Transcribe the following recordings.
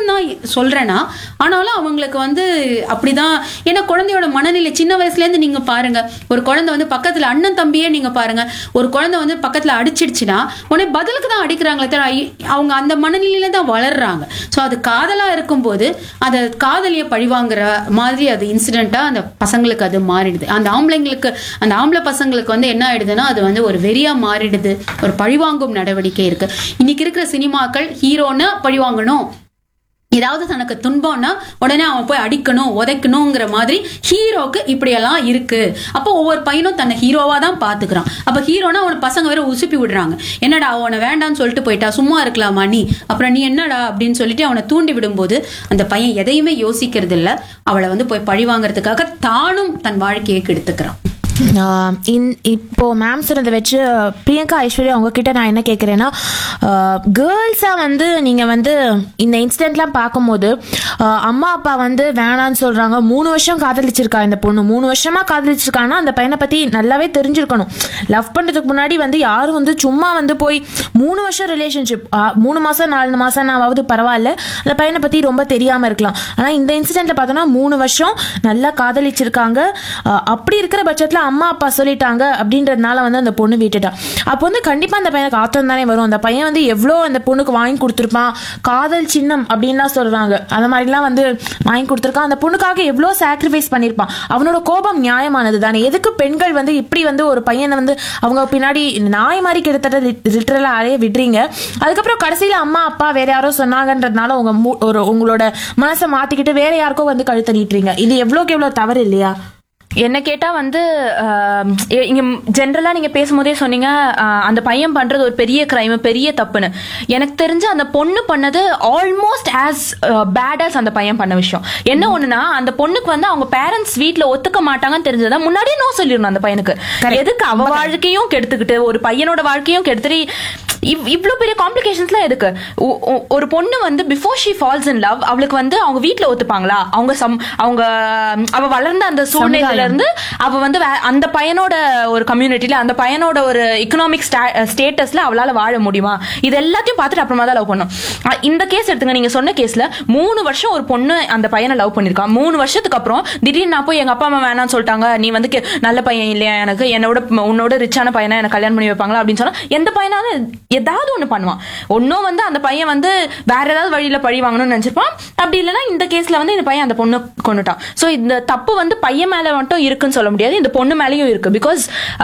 தான் சொல்றேன்னா ஆனாலும் அவங்களுக்கு வந்து அப்படிதான் ஏன்னா குழந்தையோட மனநிலை சின்ன வயசுல இருந்து நீங்க பாருங்க ஒரு குழந்தை வந்து பக்கத்துல அண்ணன் தம்பியே நீங்க பாருங்க ஒரு குழந்தை வந்து பக்கத்துல அடிச்சிடுச்சுன்னா உடனே பதிலுக்கு தான் அடிக்கிறாங்களே தவிர ஐ- அவங்க அந்த மனநிலையில தான் வளர்றாங்க ஸோ அது காதலா இருக்கும்போது அந்த காதலியை பழிவாங்குற மாதிரி அது இன்சிடென்ட்டா அந்த பசங்களுக்கு அது மாறிடுது அந்த ஆம்பளைங்களுக்கு அந்த ஆம்பளை பசங்களுக்கு வந்து என்ன ஆயிடுதுன்னா அது வந்து ஒரு வெறியா மாறிடுது ஒரு பழிவாங்கும் நடவடிக்கை இருக்கு இன்னைக்கு இருக்கிற சினிமாக்கள் ஹீரோன்னு பழிவாங்கணும் ஏதாவது தனக்கு துன்பம்னா உடனே அவன் போய் அடிக்கணும் உதைக்கணுங்கிற மாதிரி ஹீரோக்கு இப்படியெல்லாம் இருக்கு அப்போ ஒவ்வொரு பையனும் தன்னை ஹீரோவா தான் பாத்துக்கிறான் அப்ப ஹீரோனா அவன பசங்க வேற உசுப்பி விடுறாங்க என்னடா அவனை வேண்டாம்னு சொல்லிட்டு போயிட்டா சும்மா இருக்கலாமா நீ அப்புறம் நீ என்னடா அப்படின்னு சொல்லிட்டு அவனை தூண்டி விடும்போது அந்த பையன் எதையுமே யோசிக்கிறது இல்ல அவளை வந்து போய் பழி வாங்குறதுக்காக தானும் தன் வாழ்க்கையை கெடுத்துக்கிறான் ஆஹ் இன் இப்போ மேம் சொன்னதை வச்சு பிரியங்கா ஐஸ்வர்யா உங்ககிட்ட நான் என்ன கேட்குறேன்னா கேர்ள்ஸாக வந்து நீங்கள் வந்து இந்த இன்சிடென்ட்லாம் பார்க்கும்போது ஆஹ் அம்மா அப்பா வந்து வேணான்னு சொல்கிறாங்க மூணு வருஷம் காதலிச்சிருக்கா இந்த பொண்ணு மூணு வருஷமாக காதலிச்சிருக்காங்கன்னா அந்த பையனை பற்றி நல்லாவே தெரிஞ்சிருக்கணும் லவ் பண்ணுறதுக்கு முன்னாடி வந்து யாரும் வந்து சும்மா வந்து போய் மூணு வருஷம் ரிலேஷன்ஷிப் மூணு மாதம் நாலு மாதம் நாவது பரவாயில்ல அந்த பையனை பற்றி ரொம்ப தெரியாமல் இருக்கலாம் ஆனால் இந்த இன்சிடென்ட்ல பார்த்தோன்னா மூணு வருஷம் நல்லா காதலிச்சிருக்காங்க ஆஹ் அப்படி இருக்கிற பட்சத்தில் அம்மா அப்பா சொல்லிட்டாங்க அப்படின்றதுனால வந்து அந்த பொண்ணு விட்டுட்டா அப்போ வந்து கண்டிப்பாக அந்த பையனுக்கு ஆத்திரம் தானே வரும் அந்த பையன் வந்து எவ்வளோ அந்த பொண்ணுக்கு வாங்கி கொடுத்துருப்பான் காதல் சின்னம் அப்படின்லாம் சொல்கிறாங்க அந்த மாதிரிலாம் வந்து வாங்கி கொடுத்துருக்கான் அந்த பொண்ணுக்காக எவ்வளோ சாக்ரிஃபைஸ் பண்ணியிருப்பான் அவனோட கோபம் நியாயமானது தானே எதுக்கு பெண்கள் வந்து இப்படி வந்து ஒரு பையனை வந்து அவங்க பின்னாடி நாய் மாதிரி கிட்டத்தட்ட லிட்டரலாக அறைய விடுறீங்க அதுக்கப்புறம் கடைசியில் அம்மா அப்பா வேற யாரோ சொன்னாங்கன்றதுனால உங்க மூ- ஒரு உங்களோட மனசை மாத்திக்கிட்டு வேற யாருக்கோ வந்து கழுத்த நீட்டுறீங்க இது எவ்வளோக்கு எவ்வளோ தவறு இல்லையா என்ன கேட்டா வந்து ஆஹ், இ- இங்க ஜென்ரலா நீங்க பேசும்போதே சொன்னீங்க ஆஹ், அந்த பையன் பண்றது ஒரு பெரிய கிரைம் பெரிய தப்புன்னு எனக்கு தெரிஞ்சு அந்த பொண்ணு பண்ணது ஆல்மோஸ்ட் ஆஸ் பேட் as அந்த பையன் பண்ண விஷயம் என்ன ஒண்ணுனா அந்த பொண்ணுக்கு வந்து அவங்க பேரண்ட்ஸ் வீட்ல ஒத்துக்க மாட்டாங்கன்னு தெரிஞ்சதா முன்னாடியே நோ சொல்லிடணும் அந்த பையனுக்கு எதுக்கு அவ வாழ்க்கையும் கெடுத்துக்கிட்டு ஒரு பையனோட வாழ்க்கையும் கெடுத்துட்டு இவ்- இவ்ளோ பெரிய காம்ப்ளிகேஷன்ஸ்லாம் எதுக்கு ஒ- ஒ- ஒரு பொண்ணு வந்து before she falls in love அவளுக்கு வந்து அவங்க வீட்ல ஒத்துப்பாங்களா அவங்க சம் அவங்க ம், அவ வளர்ந்த அந்த சூழ்நிலையில இருந்து அவ வந்து வே- அந்த பையனோட ஒரு கம்யூனிட்டில அந்த பையனோட ஒரு எக்கனாமிக் ஸ்டேட்டஸ்ல அவளால வாழ முடியுமா இது எல்லாத்தையும் பார்த்துட்டு அப்புறமா தான் லவ் பண்ணும் அ, இந்த கேஸ் எடுத்துங்க நீங்க சொன்ன கேஸ்ல மூணு வருஷம் ஒரு பொண்ணு அந்த பையனை லவ் பண்ணிருக்கா மூணு வருஷத்துக்கு அப்புறம் திடீர்னு நான் போய் எங்க அப்பா அம்மா வேணாம்னு சொல்லிட்டாங்க நீ வந்து கே- நல்ல பையன் இல்லையா எனக்கு என்னோட உன்னோட ரிச்சான பையனை எனக்கு கல்யாணம் பண்ணி வைப்பாங்களா அப்படின்னு சொன்னா எந்த பையனாலும் ஏதாவது ஒண்ணு பண்ணுவான் ஒன்னும் வந்து அந்த பையன் வந்து வேற ஏதாவது வழியில பழி வாங்கணும்னு நினைச்சிருப்பான் அப்படி இல்லைன்னா இந்த கேஸ்ல வந்து இந்த பையன் அந்த பொண்ணு கொண்டுட்டான் சோ இந்த தப்பு வந்து பையன் மேல மட்டும் இருக்குன்னு சொல்ல முடியாது இந்த பொண்ணு மேலயும் இருக்கு பிகாஸ்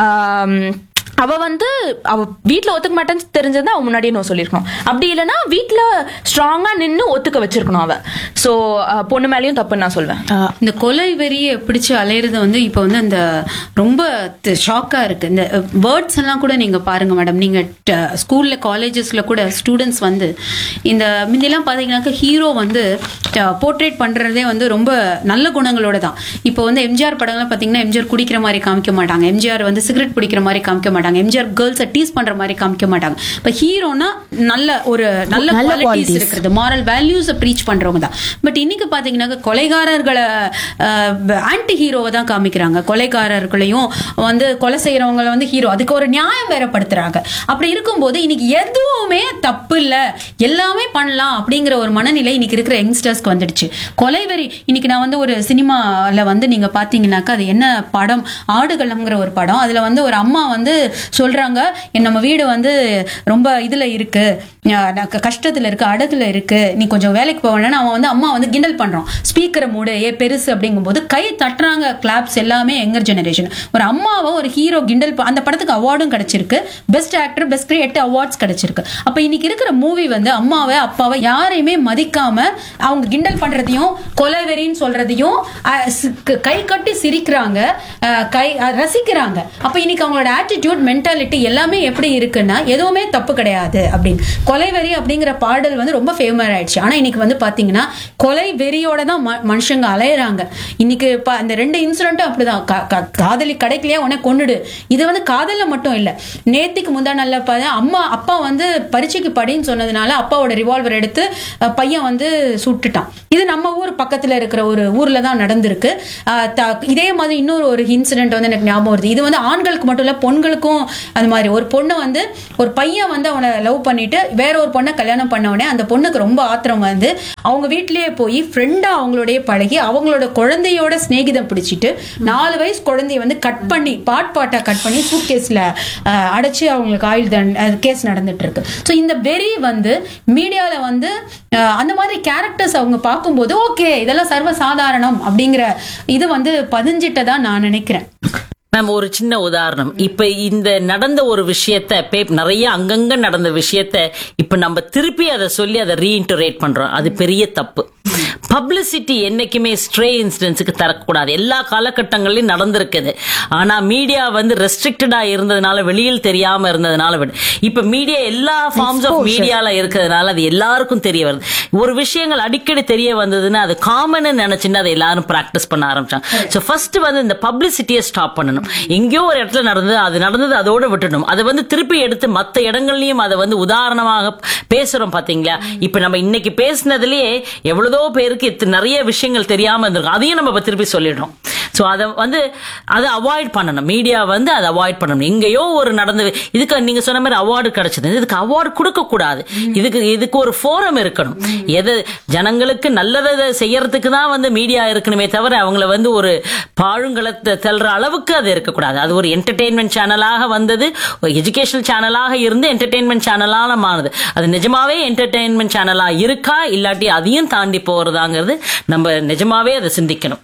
அவ வந்து அவ வீட்ல ஒத்துக்க மாட்டேன்னு தெரிஞ்சது அவ முன்னாடியே நோ சொல்லிருக்கணும் அப்படி இல்லைன்னா வீட்ல ஸ்ட்ராங்கா நின்னு ஒத்துக்க வச்சிருக்கணும் அவ சோ பொண்ணு மேலயும் தப்புன்னு நான் சொல்வேன் இந்த கொலை வெறியை பிடிச்சு அலையிறது வந்து இப்போ வந்து அந்த ரொம்ப ஷாக்கா இருக்கு இந்த வேர்ட்ஸ் எல்லாம் கூட நீங்க பாருங்க மேடம் நீங்க ஸ்கூல்ல காலேஜஸ்ல கூட ஸ்டூடெண்ட்ஸ் வந்து இந்த முந்தியெல்லாம் பாத்தீங்கன்னாக்கா ஹீரோ வந்து போர்ட்ரேட் பண்றதே வந்து ரொம்ப நல்ல குணங்களோட தான் இப்போ வந்து எம்ஜிஆர் படங்கள்லாம் பாத்தீங்கன்னா எம்ஜிஆர் குடிக்கிற மாதிரி காமிக்க மாட்டாங்க எம்ஜிஆர் வந்து சிகரெட் பிடிக்கிற மாதிரி காமிக்க மாட்டாங்க எம்ஜிஆர் கேர்ள்ஸை டீஸ் பண்ற மாதிரி காமிக்க மாட்டாங்க இப்போ ஹீரோனா நல்ல ஒரு நல்ல நல்ல குவாலிட்டிஸ் qualities. இருக்கு இருக்கிறது மாரல் வேல்யூஸை ப்ரீச் பண்றவங்க தான் பட் இன்னைக்கு பாத்தீங்கன்னாக்க கொலைகாரர்களை ஆன்டி ஹீரோவை தான் காமிக்கிறாங்க கொலைகாரர்களையும் வந்து கொலை செய்யறவங்களை வந்து ஹீரோ அதுக்கு ஒரு நியாயம் வேறப்படுத்துறாங்க அப்படி இருக்கும்போது இன்னைக்கு எதுவுமே தப்பு இல்ல எல்லாமே பண்ணலாம் அப்படிங்கிற ஒரு மனநிலை இன்னைக்கு இருக்கிற யங்ஸ்டர்ஸ்க்கு வந்துடுச்சு கொலைவெறி இன்னைக்கு நான் வந்து ஒரு சினிமால வந்து நீங்க பாத்தீங்கன்னாக்கா அது என்ன படம் ஆடுகளம்ங்கிற ஒரு படம் அதுல வந்து ஒரு அம்மா வந்து சொல்றாங்க "என் நம்ம வீடு வந்து ரொம்ப இதுல இருக்கு அஹ் நான் க- கஷ்டத்துல இருக்கு அடகுல இருக்கு நீ கொஞ்சம் வேலைக்கு போவேன்னு அவன் வந்து அம்மா வந்து கிண்டல் பண்றான் ஸ்பீக்கரை மூடு ஏ பெருசு அப்படிங்கும்போது கை தட்டுறாங்க கிளாப்ஸ் எல்லாமே எங்கர் ஜெனரேஷன் ஒரு அம்மாவை ஒரு ஹீரோ கிண்டல் ப- அந்த படத்துக்கு அவார்டும் கிடைச்சிருக்கு பெஸ்ட் ஆக்டர் பெஸ்ட் எட்டு அவார்ட்ஸ் கிடைச்சிருக்கு அப்ப இன்னைக்கு இருக்கிற மூவி வந்து அம்மாவை அப்பாவை யாரையுமே மதிக்காம அவங்க கிண்டல் பண்றதையும் கொலைவெறின்னு சொல்றதையும் அஹ், சி- க- கை கட்டி சிரிக்கிறாங்க அஹ், கை அஹ், ரசிக்கிறாங்க அப்ப இன்னைக்கு அவங்களோட ஆட்டிடியூட் மென்டாலிட்டி எல்லாமே எப்படி இருக்குன்னா எதுவுமே தப்பு கிடையாது அப்படின்னு கொலைவெறி அப்படிங்கிற பாடல் வந்து ரொம்ப ஃபேமஸ் ஆயிடுச்சு ஆனா இன்னைக்கு வந்து பாத்தீங்கன்னா கொலை வெறியோட தான் ம- மனுஷங்க அலையறாங்க இன்னைக்கு ப- அந்த ரெண்டு இன்சிடென்ட்டும் அப்படிதான் கா- கா- காதலி கிடைக்கலையா உடனே கொன்னுடு இது வந்து காதல்ல மட்டும் இல்ல நேத்திக்கு முந்தா நல்ல அம்மா அப்பா வந்து பரீட்சைக்கு படின்னு சொன்னதுனால அப்பாவோட ரிவால்வர் எடுத்து அஹ், பையன் வந்து சுட்டுட்டான் தான் இது நம்ம ஊர் பக்கத்துல இருக்கிற ஒரு ஊர்ல தான் நடந்திருக்கு ஆஹ் த- இதே மாதிரி இன்னொரு ஒரு இன்சிடென்ட் வந்து எனக்கு ஞாபகம் வருது இது வந்து ஆண்களுக்கு மட்டும் இல்ல பொண்களுக்கும் அது மாதிரி ஒரு பொண்ணு வந்து ஒரு பையன் வந்து அவனை லவ் பண்ணிட்டு வேற ஒரு பொண்ணை கல்யாணம் பண்ண உடனே அந்த பொண்ணுக்கு ரொம்ப ஆத்திரம் வந்து அவங்க வீட்லயே போய் ஃப்ரெண்டா அவங்களோடய பழகி அவங்களோட குழந்தையோட சிநேகிதம் பிடிச்சிட்டு நாலு வயசு குழந்தைய வந்து கட் பண்ணி பாட் பாட்டா கட் பண்ணி சூட் கேஸ்ல அடைச்சு அவங்களுக்கு ஆயுள் தண்ட கேஸ் நடந்துட்டு இருக்கு ஸோ இந்த வெறி வந்து மீடியால வந்து அஹ், அந்த மாதிரி கேரக்டர்ஸ் அவங்க பார்க்கும்போது ஓகே இதெல்லாம் சர்வ சாதாரணம் அப்படிங்கிற இது வந்து பதிஞ்சிட்டதா நான் நினைக்கிறேன் மேம் ஒரு சின்ன உதாரணம் இப்ப இந்த நடந்த ஒரு விஷயத்த பே- நிறைய அங்கங்க நடந்த விஷயத்த இப்ப நம்ம திருப்பி அதை சொல்லி அதை ரீஇன்டரேட் பண்றோம் அது பெரிய தப்பு பப்ளிசிட்டி என்னைக்குமே ஸ்ட்ரே இன்சிடென்ட்ஸுக்கு தரக்கூடாது எல்லா காலகட்டங்களிலும் நடந்திருக்குது ஆனா மீடியா வந்து ரெஸ்ட்ரிக்டடா இருந்ததுனால வெளியில் தெரியாம இருந்ததுனால விடு- இப்ப மீடியா எல்லா ஃபார்ம்ஸ் ஆஃப் மீடியால இருக்கிறதுனால அது எல்லாருக்கும் தெரிய வருது ஒரு விஷயங்கள் அடிக்கடி தெரிய வந்ததுன்னா அது காமன் நினைச்சுன்னு அதை எல்லாரும் பிராக்டிஸ் பண்ண ஆரம்பிச்சாங்க ஸோ ஃபர்ஸ்ட் வந்து இந்த பப்ளிசிட்டியை ஸ்டாப் பண்ணணும் எங்கேயோ ஒரு இடத்துல நடந்தது அது நடந்தது அதோட விட்டுடணும் அதை வந்து திருப்பி எடுத்து மற்ற இடங்கள்லயும் அதை வந்து உதாரணமாக பேசுறோம் பாத்தீங்களா இப்ப நம்ம இன்னைக்கு பேசினதுலயே எவ்வளவோ பேருக்கு இத்த- நிறைய விஷயங்கள் தெரியாம இருந்திருக்கும் அதையும் நம்ம இப்ப திருப்பி சொல்லிடுறோம் ஸோ அதை வந்து அதை அவாய்ட் பண்ணணும் மீடியா வந்து அதை அவாய்ட் பண்ணணும் எங்கேயோ ஒரு நடந்து இதுக்கு நீங்க சொன்ன மாதிரி அவார்டு கிடைச்சது இதுக்கு அவார்டு கொடுக்க கூடாது இதுக்கு இதுக்கு ஒரு ஃபோரம் இருக்கணும் எது ஜனங்களுக்கு நல்லதை செய்யறதுக்கு தான் வந்து மீடியா இருக்கணுமே தவிர அவங்கள வந்து ஒரு பாழுங்களத்தை தள்ளுற அளவுக்கு அது இருக்கக்கூடாது அது ஒரு என்டர்டெயின்மெண்ட் சேனலாக வந்தது ஒரு எஜுகேஷனல் சேனலாக இருந்து என்டர்டெயின்மெண்ட் சேனலாக மாறுது அது நிஜமாவே என்டர்டெயின்மெண்ட் சேனலா இருக்கா இல்லாட்டி அதையும் தாண்டி போறதாங்கிறது நம்ம நிஜமாவே அதை சிந்திக்கணும்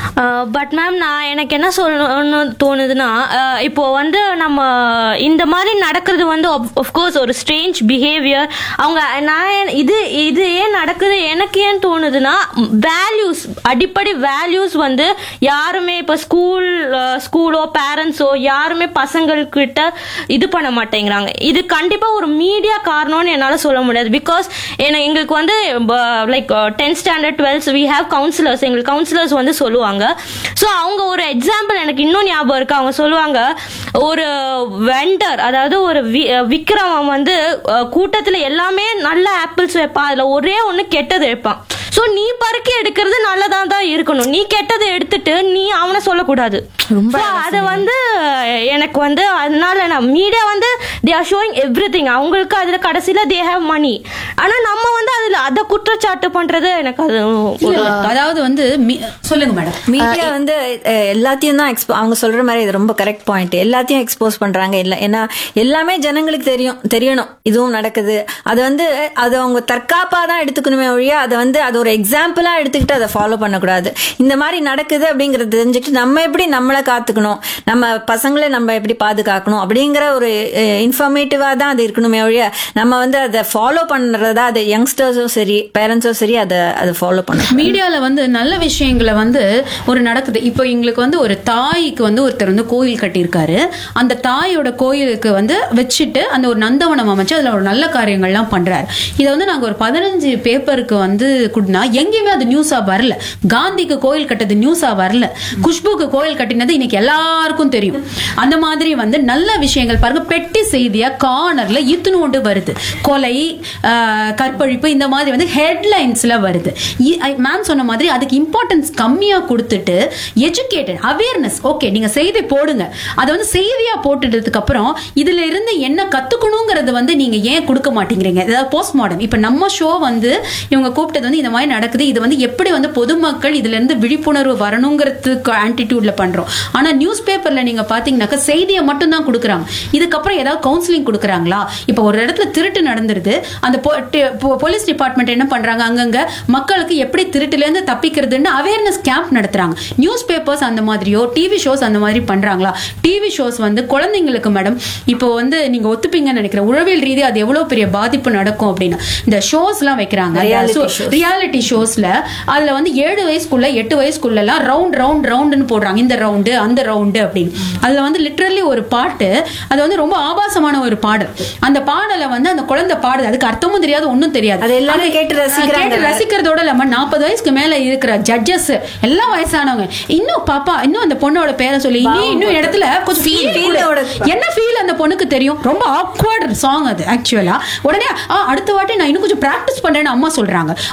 பட் மேம் நான் எனக்கு என்ன சொல்லணும்னு தோணுதுன்னா அஹ், இப்போ வந்து நம்ம இந்த மாதிரி நடக்கிறது வந்து கோர்ஸ் ஒரு ஸ்ட்ரேஞ்ச் பிஹேவியர் அவங்க நான் ஏன்- இது இது ஏன் நடக்குது எனக்கு ஏன் தோணுதுன்னா வேல்யூஸ் அடிப்படை வேல்யூஸ் வந்து யாருமே இப்போ ஸ்கூல் ஸ்கூலோ பேரண்ட்ஸோ யாருமே பசங்கள்கிட்ட இது பண்ண மாட்டேங்கிறாங்க இது கண்டிப்பா ஒரு மீடியா காரணம்னு என்னால சொல்ல முடியாது பிகாஸ் ஏன்னா எங்களுக்கு வந்து like tenth standard twelfth we have councillors எங்களுக்கு கவுன்சிலர்ஸ் வந்து சொல்லுவாங்க ஸோ அவங்க ஒரு எக்ஸாம்பிள் எனக்கு இன்னும் ஞாபகம் இருக்கு அவங்க சொல்லுவாங்க ஒரு வெண்டர் அதாவது ஒரு வி- அஹ் விக்ரமன் வந்து அஹ், கூட்டத்துல எல்லாமே நல்ல ஆப்பிள்ஸ் வைப்பான் அதுல ஒரே ஒண்ணு கெட்டது வைப்பான் ஸோ நீ பறக்கி எடுக்கிறது நல்லதா தான் இருக்கணும் நீ கெட்டதை எடுத்துட்டு நீ அவனை சொல்லக்கூடாது ரொம்ப அதை வந்து அஹ், எனக்கு வந்து அதனால நான் மீடியா வந்து they are showing everything அவங்களுக்கு அதுல கடைசியில தே ஹேவ் மணி ஆனா நம்ம வந்து அதுல அதை குற்றச்சாட்டு பண்றது எனக்கு அது ஒரு அதாவது வந்து மீ- சொல்லுங்க மேடம் மீடியா வந்து அஹ், எல்லாத்தையும் தான் எக்ஸ்போ அவங்க சொல்ற மாதிரி இது ரொம்ப கரெக்ட் பாயிண்ட் எல்லாத்தையும் எக்ஸ்போஸ் பண்றாங்க இல்ல ஏன்னா எல்லாமே ஜனங்களுக்கு தெரியும் தெரியணும் இதுவும் நடக்குது அது வந்து அது அவங்க தற்காப்பா தான் எடுத்துக்கணுமே ஒழிய அதை வந்து அது ஒரு எக்ஸாம்பிளா எடுத்துக்கிட்டு அதை ஃபாலோ பண்ணக்கூடாது இந்த மாதிரி நடக்குது அப்படிங்கறது தெரிஞ்சுக்கிட்டு நம்ம எப்படி நம்மளை காத்துக்கணும் நம்ம பசங்களை நம்ம எப்படி பாதுகாக்கணும் அப்படிங்கிற ஒரு இன்ஃபர்மேட்டிவா தான் அது இருக்கணுமே ஒழிய நம்ம வந்து அதை ஃபாலோ பண்றதா அது யங்ஸ்டர்ஸும் சரி பேரண்ட்ஸும் சரி அதை அதை ஃபாலோ பண்ணணும் மீடியால வந்து நல்ல விஷயங்களை வந்து ஒரு நடக்குது இப்போ எங்களுக்கு வந்து ஒரு தாய்க்கு வந்து ஒருத்தர் வந்து கோயில் கட்டியிருக்காரு அந்த தாயோட கோயிலுக்கு வந்து வச்சுட்டு அந்த ஒரு நந்தவனம் அமைச்சு அதுல ஒரு நல்ல காரியங்கள்லாம் பண்றாரு இதை வந்து நாங்க ஒரு பதினஞ்சு பேப்பருக்கு வந்து கொடுனா எங்கேயுமே அது நியூஸா வரல காந்திக்கு கோயில் கட்டது நியூஸா வரல குஷ்புக்கு கோயில் கட்டினது இன்னைக்கு எல்லாருக்கும் தெரியும் அந்த மாதிரி வந்து நல்ல விஷயங்கள் பாருங்க பெட்டி செய்தியா கார்னர்ல இத்துணூண்டு வருது கொலை ஆஹ், கற்பழிப்பு இந்த மாதிரி வந்து ஹெட்லைன்ஸ்ல வருது மேம் சொன்ன மாதிரி அதுக்கு இம்பார்ட்டன்ஸ் கம்மியா கொடுத்துட்டு எஜுகேட்டட் அவேர்னஸ் ஓகே நீங்க செய்தி போடுங்க அதை வந்து செய்தியா போட்டுட்டதுக்கு அப்புறம் இதுல இருந்து என்ன கத்துக்கணுங்கிறது வந்து நீங்க ஏன் கொடுக்க மாட்டேங்கிறீங்க அதாவது போஸ்ட் மாடர்ன் இப்ப நம்ம ஷோ வந்து இவங்க கூப்பிட்டது வந்து இந்த மாதிரி நடக்குது இது வந்து எப்படி வந்து பொதுமக்கள் இதுல இருந்து விழிப்புணர்வு வரணுங்கிறதுக்கு ஆன்டிடியூட்ல பண்றோம் ஆனா நியூஸ் பேப்பர்ல நீங்க பாத்தீங்கன்னாக்கா செய்தியை மட்டும் தான் கொடுக்குறாங்க இதுக்கப்புறம் ஏதாவது கவுன்சிலிங் கொடுக்குறாங்களா இப்ப ஒரு இடத்துல திருட்டு நடந்துருது அந்த போலீஸ் டிபார்ட்மெண்ட் என்ன பண்றாங்க அங்கங்க மக்களுக்கு எப்படி திருட்டுல இருந்து தப்பிக்கிறதுன்னு அவேர்னஸ் கேம்ப் நடத்துறாங்க நியூஸ் பேப்பர்ஸ் அந்த மாதிரியோ டிவி ஷோஸ் அந்த மாதிரி பண்றாங்களா டிவி ஷோஸ் வந்து குழந்தைங்களுக்கு மேடம் இப்போ வந்து நீங்க ஒத்துப்பீங்கன்னு நினைக்கிறேன் உளவியல் ரீதியா அது எவ்வளவு பெரிய பாதிப்பு நடக்கும் அப்படின்னு இந்த ஷோஸ் எல்லாம் வைக்கிறாங்க Reality shows. ரியாலிட்டி ஷோஸ்ல அதுல வந்து ஏழு வயசுக்குள்ள எட்டு வயசுக்குள்ள எல்லாம் ரவுண்ட் ரவுண்ட் ரவுண்டுன்னு போடுறாங்க இந்த ரவுண்டு அந்த ரவுண்டு அப்படின்னு அதுல வந்து லிட்ரலி ஒரு பாட்டு அது வந்து ரொம்ப ஆபாசமான ஒரு பாடல் அந்த பாடலை வந்து அந்த குழந்தை பாடுது அதுக்கு அர்த்தமும் தெரியாது ஒண்ணும் தெரியாது அது எல்லாரும் அது- கேட்டு ரசிக்கிறாங்க. கேட்டு ரசிக்கிறதோட இல்லாம நாற்பது வயசுக்கு மேல இருக்கிற ஜட்ஜஸ் எல்லாம் வயசானவங்க இன்னும் பாப்பா இன்னும் அந்த பொண்ணோட பேரை சொல்லி இன்னும் இன்னும் இடத்துல கொஞ்சம் feel feel கொடு. ஓட என்ன ஃபீல் அந்த பொண்ணுக்கு தெரியும் ரொம்ப ஆக்வர்ட் சாங் அது ஆக்சுவலா உடனே ஆ, அடுத்த வாட்டி நான் இன்னும் கொஞ்சம் பிராக்டிஸ் பண்றேன்னு அம்மா சொல்றாங்க அந்த அம்மா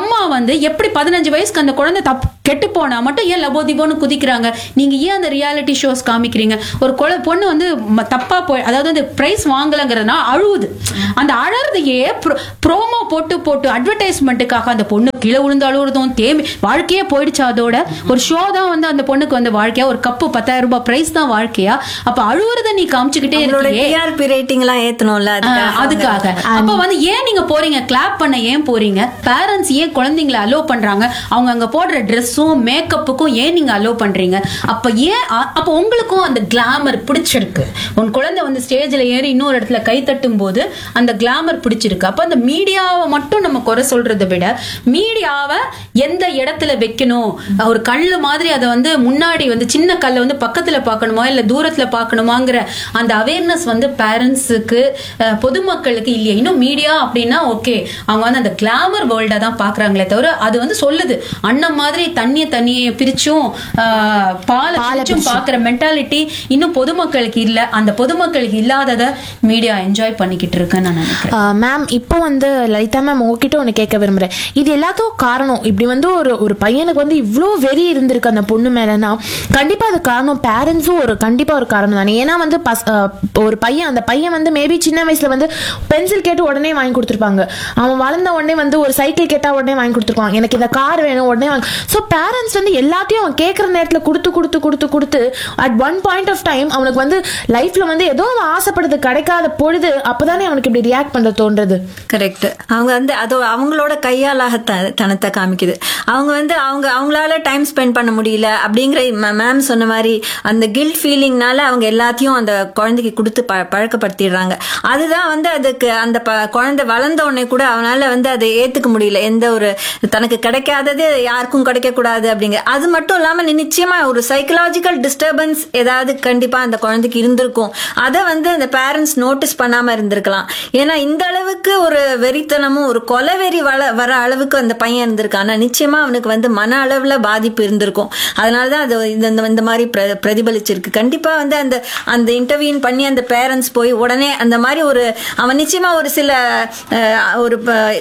அம்மா வந்து எப்படி பதினஞ்சு வயசுக்கு அந்த குழந்தை தப்பு கெட்டு போனா மட்டும் ஏன் லபோதிபோன்னு குதிக்கிறாங்க நீங்க ஏன் அந்த ரியாலிட்டி ஷோஸ் காமிக்கிறீங்க ஒரு குழ பொண்ணு வந்து ம- தப்பா போய் அதாவது அந்த பிரைஸ் வாங்கலங்கிறதுனா அழுவுது அந்த அழறதையே ப்ரோமோ போட்டு போட்டு அட்வர்டைஸ்மெண்ட்டுக்காக அந்த பொண்ணு கீழே விழுந்து அழுவுறதும் தேமி வாழ்க்கையே போயிடுச்சு அதோட ஒரு ஷோ தான் வந்து அந்த பொண்ணுக்கு வந்து வாழ்க்கையா ஒரு கப்பு பத்தாயிரம் ரூபாய் பிரைஸ் தான் வாழ்க்கையா அப்ப அழுவுறத நீ காமிச்சுக்கிட்டே உங்களோட இருக்கியே டிஆர்பி ரேட்டிங் எல்லாம் ஏத்தணும்ல ஆஹ் அதுக்காக அப்ப வந்து ஏன் நீங்க போறீங்க கிளாப் பண்ண ஏன் போறீங்க பேரண்ட்ஸ் ஏன் குழந்தைங்களை அலோ பண்றாங்க அவங்க அங்க போடுற ட்ரெஸ்ஸும் மேக்கப்புக்கும் ஏன் நீங்க அலோ பண்றீங்க அப்ப ஏன் அ- அப்ப உங்களுக்கும் அந்த கிளாமர் பிடிச்சிருக்கு உன் குழந்தை வந்து ஸ்டேஜ்ல ஏறி இன்னொரு இடத்துல கை தட்டும் போது அந்த கிளாமர் பிடிச்சிருக்கு அப்ப அந்த மீடியாவை மட்டும் நம்ம குறை சொல்றதை விட மீடியாவை எந்த இடத்துல வைக்கணும் ஒரு கல்லு மாதிரி அதை வந்து முன்னாடி வந்து சின்ன கல்லை வந்து பக்கத்துல பார்க்கணுமா இல்ல தூரத்துல பார்க்கணுமாங்கிற அந்த அவேர்னஸ் வந்து பேரண்ட்ஸுக்கு பொதுமக்களுக்கு இல்லையா இன்னும் மீடியா அப்படின்னா ஓகே அவங்க வந்து அந்த கிளாமர் வேர்ல்டா தான் பாக்குறாங்களே தவிர அது வந்து சொல்லுது அண்ணன் மாதிரி தண்ணிய தண்ணியை பிரிச்சும் ஆஹ், பாலை பிரிச்சும் பாக்குற மென்டாலிட்டி இன்னும் பொதுமக்களுக்கு இல்ல அந்த பொதுமக்களுக்கு இல்லாததை மீடியா என்ஜாய் பண்ணிக்கிட்டு இருக்குன்னு நான் நினைக்கிறேன் மேம் இப்போ வந்து லலிதா மேம் உங்ககிட்ட ஒன்று கேட்க விரும்புறேன் இது எல்லாத்துக்கும் காரணம் இப்படி வந்து ஒரு ஒரு பையனுக்கு வந்து இவ்வளோ வெறி இருந்திருக்கு அந்த பொண்ணு மேலனா கண்டிப்பா அது காரணம் பேரண்ட்ஸும் ஒரு கண்டிப்பா ஒரு காரணம் தானே ஏன்னா வந்து பஸ்- அஹ், ஒரு பையன் அந்த பையன் வந்து மேபி சின்ன வயசுல வந்து பென்சில் கேட்டு உடனே வாங்கி கொடுத்துருப்பாங்க அவன் வளர்ந்த உடனே வந்து ஒரு சைக்கிள் கேட்டா உடனே வாங்கி கொடுத்துருப்பான் எனக்கு இந்த கார் வேணும் உடனே வாங்கி ஸோ பேரண்ட்ஸ் வந்து எல்லாத்தையும் அவன் கேட்குற நேரத்தில் கொடுத்து கொடுத்து கொடுத்து கொடுத்து at one point of time அவனுக்கு வந்து லைஃப்ல வந்து ஏதோ அவன் ஆசைப்படுறது கிடைக்காத பொழுது அப்பதானே அவனுக்கு இப்படி ரியாக்ட் பண்ண தோன்றது கரெக்ட் அவங்க வந்து அதோ அவங்களோட கையாலாக த- தனத்தை காமிக்குது அவங்க வந்து அவங்க அவங்களால டைம் ஸ்பெண்ட் பண்ண முடியல அப்படிங்கிற மேம் சொன்ன மாதிரி அந்த கில்ட் ஃபீலிங்னால அவங்க எல்லாத்தையும் அந்த குழந்தைக்கு கொடுத்து ப பழக்கப்படுத்திடுறாங்க அதுதான் வந்து அதுக்கு அந்த ப குழந்தை வளர்ந்த உடனே கூட அவனால வந்து அதை ஏத்துக்க முடியல எந்த ஒரு தனக்கு கிடைக்காதது யாருக்கும் கிடைக்க கூடாது அப்படிங்கிற அது மட்டும் இல்லாம நி- நிச்சயமா ஒரு சைக்கலாஜிக்கல் டிஸ்டர்பன்ஸ் ஏதாவது கண்டிப்பா அந்த குழந்தைக்கு இருந்திருக்கும் அதை வந்து அந்த பேரண்ட்ஸ் நோட்டீஸ் பண்ணாம இருந்திருக்கலாம் ஏன்னா இந்த அளவுக்கு ஒரு வெறித்தனமும் ஒரு கொலவெறி வள வர அளவுக்கு அந்த பையன் இருந்திருக்கான் நிச்சயமா அவனுக்கு வந்து மன அளவுல பாதிப்பு இருந்திருக்கும் அதனாலதான் அது இந்த- இந்த- இந்த மாதிரி பிர- பிரதிபலிச்சிருக்கு கண்டிப்பா வந்து அந்த அந்த இன்டர்வியூ பண்ணி அந்த பேரண்ட்ஸ் போய் உடனே அந்த மாதிரி ஒரு அவன் நிச்சயமா ஒரு சில அஹ், ஒரு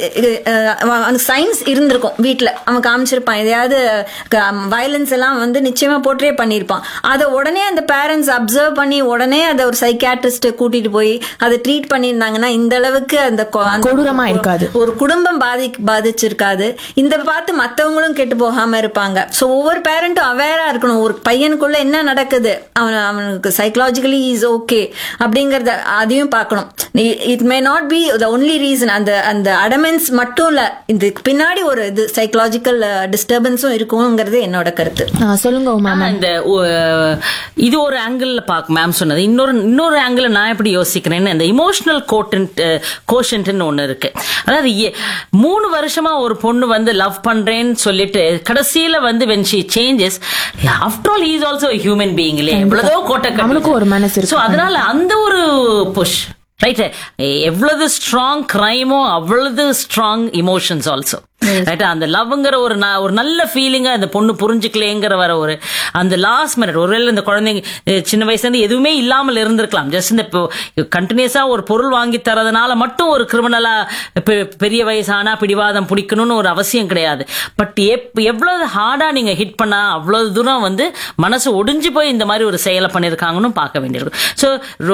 சயின்ஸ் இருந்திருக்கும் வீட்ல அவன் காமிச்சிருப்பான் எதையாவது வயலன்ஸ் எல்லாம் வந்து நிச்சயமா போர்ட்ரே பண்ணியிருப்பான் அதை உடனே அந்த பேரண்ட்ஸ் அப்சர்வ் பண்ணி உடனே அதை ஒரு சைக்காட்ரிஸ்ட் கூட்டிட்டு போய் அதை ட்ரீட் பண்ணியிருந்தாங்கன்னா இந்த அளவுக்கு அந்த கொ- அந்த கொடூரமா இருக்காது. ஒரு குடும்பம் பாதி பாதிச்சிருக்காது இந்த பார்த்து மத்தவங்களும் கெட்டு போகாம இருப்பாங்க சோ ஒவ்வொரு பேரண்ட்டும் அவேரா இருக்கணும் ஒரு பையனுக்குள்ள என்ன நடக்குது அவன் அவனுக்கு சைக்கலாஜிக்கலி இஸ் ஓகே அப்படிங்கறத அதையும் பார்க்கணும் it may not be the only reason அந்த அந்த அடமென்ஸ் மட்டும் இல்ல இதுக்கு பின்னாடி ஒரு இது சைக்கலாஜிக்கல் டிஸ்டர்பன்ஸும் இருக்குங்கிறது என்னோட கருத்து ஆ, சொல்லுங்க உமா ஆனா இந்த ஒ- இது ஒரு ஆங்கிள் பாக்க மேம் சொன்னது இன்னொரு இன்னொரு ஆங்கிள் நான் எப்படி யோசிக்கிறேன்னு இந்த இமோஷனல் கோட்டன்ட் கோஷன்ட்னு ஒண்ணு இருக்கு அதாவது எ- மூணு வருஷமா ஒரு பொண்ணு வந்து லவ் பண்றேன்னு சொல்லிட்டு கடைசியில வந்து when she changes after all he is also a human being இல்லையா எவ்வளவோ கோட்டை அவனுக்கும் ஒரு மனசு இருக்கு. சோ அதனால அந்த ஒரு புஷ் ரைட் எவ்வளவு ஸ்ட்ராங் கிரைமோ அவ்வளவு ஸ்ட்ராங் இமோஷன்ஸ் ஆல்சோ ரைட் அந்த லவ்ங்கிற ஒரு ந- ஒரு நல்ல ஃபீலிங்கா அந்த பொண்ணு புரிஞ்சுக்கலேங்கிற வர ஒரு அந்த லாஸ்ட் மினிட் ஒருவேளை இந்த குழந்தைங்க அஹ், சின்ன வயசுல இருந்து எதுவுமே இல்லாமல் இருந்திருக்கலாம் ஜஸ்ட் இந்த கண்டினியூஸா ஒரு பொருள் வாங்கி தரதுனால மட்டும் ஒரு கிரிமினலா பெரிய வயசானா பிடிவாதம் பிடிக்கணும்னு ஒரு அவசியம் கிடையாது பட் எவ்வளவு ஹார்டா நீங்க ஹிட் பண்ணா அவ்வளவு தூரம் வந்து மனசு ஒடிஞ்சு போய் இந்த மாதிரி ஒரு செயலை பண்ணிருக்காங்கன்னு பார்க்க வேண்டியிருக்கும் ஸோ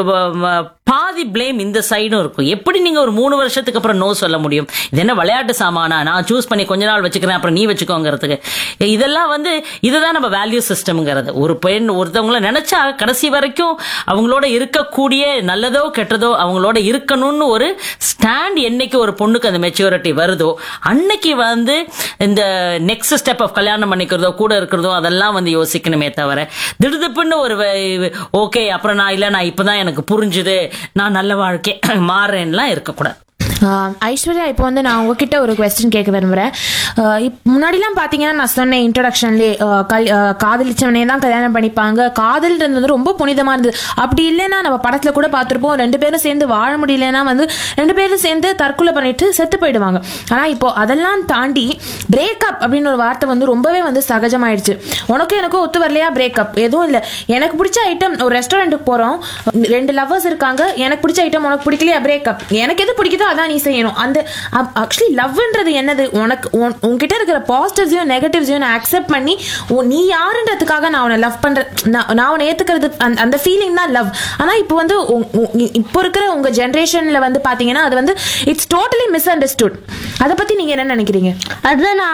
பாதி பிளேம் இந்த சைடும் இருக்கும் எப்படி நீங்க ஒரு மூணு வருஷத்துக்கு அப்புறம் நோ சொல்ல முடியும் இது என்ன விளையாட்டு சாமானா நான் சூஸ் பண்ணி கொஞ்ச நாள் வச்சுக்கிறேன் அப்புறம் நீ வச்சுக்கோங்கிறதுக்கு இதெல்லாம் வந்து இதுதான் நம்ம வேல்யூ சிஸ்டம்ங்கிறது ஒரு பெண் ஒருத்தவங்கள நினைச்சா கடைசி வரைக்கும் அவங்களோட இருக்கக்கூடிய நல்லதோ கெட்டதோ அவங்களோட இருக்கணும்னு ஒரு ஸ்டாண்ட் என்னைக்கு ஒரு பொண்ணுக்கு அந்த மெச்சூரிட்டி வருதோ அன்னைக்கு வந்து இந்த நெக்ஸ்ட் ஸ்டெப் ஆஃப் கல்யாணம் பண்ணிக்கிறதோ கூட இருக்கிறதோ அதெல்லாம் வந்து யோசிக்கணுமே தவிர திடுதிப்புன்னு ஒரு ஓகே அப்புறம் நான் இல்ல நான் இப்பதான் எனக்கு புரிஞ்சுது நான் நல்ல வாழ்க்கை மாறேன்லாம் இருக்கக்கூடாது ஆஹ் ஐஸ்வர்யா இப்போ வந்து நான் உங்ககிட்ட ஒரு கொஸ்டின் கேட்க விரும்புறேன் ஆஹ் இப்- முன்னாடிலாம் பார்த்தீங்கன்னா நான் சொன்னேன் இன்ட்ரடக்ஷன்லேயே கல் ஆஹ் காதலிச்சவனே தான் கல்யாணம் பண்ணிப்பாங்க காதல்ன்றது வந்து ரொம்ப புனிதமா இருந்தது அப்படி இல்லைன்னா நம்ம படத்துல கூட பார்த்துருப்போம் ரெண்டு பேரும் சேர்ந்து வாழ முடியலன்னா வந்து ரெண்டு பேரும் சேர்ந்து தற்கொலை பண்ணிட்டு செத்து போயிடுவாங்க ஆனா இப்போ அதெல்லாம் தாண்டி பிரேக்கப் அப்படின்னு ஒரு வார்த்தை வந்து ரொம்பவே வந்து சகஜமாயிடுச்சு உனக்கும் எனக்கும் ஒத்து வரலையா பிரேக்கப் எதுவும் இல்லை எனக்கு பிடிச்ச ஐட்டம் ஒரு ரெஸ்டாரண்ட்டுக்கு போறோம் ரெண்டு லவ்வர்ஸ் இருக்காங்க எனக்கு பிடிச்ச ஐட்டம் உனக்கு பிடிக்கலையா பிரேக்கப் எனக்கு எது பிடிக்குதோ அதான் தான் நீ செய்யணும் அந்த ஆக்சுவலி லவ்ன்றது என்னது உனக்கு உன்- உன்கிட்ட இருக்கிற பாசிட்டிவ்ஸையும் நெகட்டிவ்ஸையும் நான் அக்செப்ட் பண்ணி உன் நீ யாருன்றதுக்காக நான் உன்னை லவ் பண்ற நான் நான் உன்னை ஏத்துக்கிறது அந்த- அந்த ஃபீலிங் தான் லவ் ஆனா இப்போ வந்து உன்- உன்- இப்போ இருக்கிற உங்க ஜென்ரேஷன்ல வந்து பாத்தீங்கன்னா அது வந்து இட்ஸ் டோட்டலி மிஸ் அண்டர்ஸ்டுட் அதை பத்தி நீங்க என்ன நினைக்கிறீங்க அதுதான் நான்